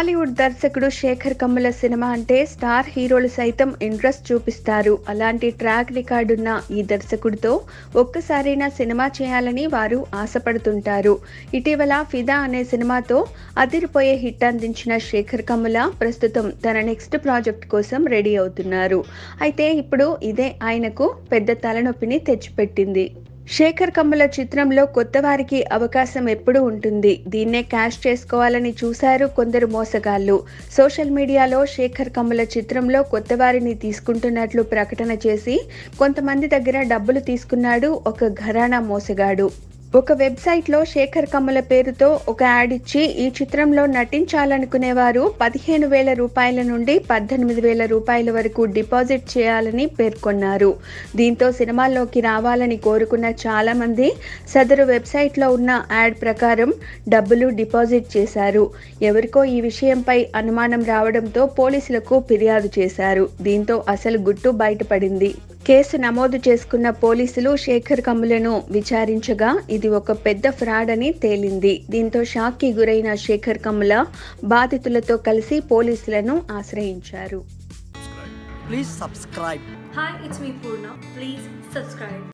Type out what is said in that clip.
టాలీవుడ్ దర్శకుడు శేఖర్ కమ్ముల సినిమా అంటే స్టార్ హీరోలు సైతం ఇంట్రెస్ట్ చూపిస్తారు అలాంటి ట్రాక్ రికార్డున్న ఈ దర్శకుడితో ఒక్కసారైనా సినిమా చేయాలని వారు ఆశపడుతుంటారు ఇటీవల ఫిదా అనే సినిమాతో అదిరిపోయే హిట్ అందించిన శేఖర్ కమ్ముల ప్రస్తుతం తన నెక్స్ట్ ప్రాజెక్ట్ కోసం రెడీ అవుతున్నారు అయితే ఇప్పుడు ఇదే ఆయనకు పెద్ద తలనొప్పిని తెచ్చిపెట్టింది శేఖర్ కమ్ముల చిత్రంలో కొత్త వారికి అవకాశం ఎప్పుడు ఉంటుంది దీన్నే క్యాష్ చేసుకోవాలని చూశారు కొందరు మోసగాళ్లు సోషల్ మీడియాలో శేఖర్ కమ్ముల చిత్రంలో కొత్త వారిని తీసుకుంటున్నట్లు ప్రకటన చేసి కొంతమంది దగ్గర డబ్బులు తీసుకున్నాడు ఒక ఘరానా మోసగాడు ఒక వెబ్సైట్లో శేఖర్ కమ్ముల పేరుతో ఒక యాడ్ ఇచ్చి ఈ చిత్రంలో నటించాలనుకునేవారు పదిహేను వేల రూపాయల నుండి పద్దెనిమిది వేల రూపాయల వరకు డిపాజిట్ చేయాలని పేర్కొన్నారు దీంతో సినిమాల్లోకి రావాలని కోరుకున్న చాలామంది సదరు వెబ్సైట్లో ఉన్న యాడ్ ప్రకారం డబ్బులు డిపాజిట్ చేశారు ఎవరికో ఈ విషయంపై అనుమానం రావడంతో పోలీసులకు ఫిర్యాదు చేశారు దీంతో అసలు గుట్టు బయటపడింది కేసు నమోదు చేసుకున్న పోలీసులు శేఖర్ కమ్ములను విచారించగా ఇది ఒక పెద్ద ఫ్రాడ్ అని తేలింది దీంతో షాక్కి గురైన శేఖర్ కమ్ముల బాధితులతో కలిసి పోలీసులను ఆశ్రయించారు Please subscribe. Hi, it's me Purna. Please subscribe.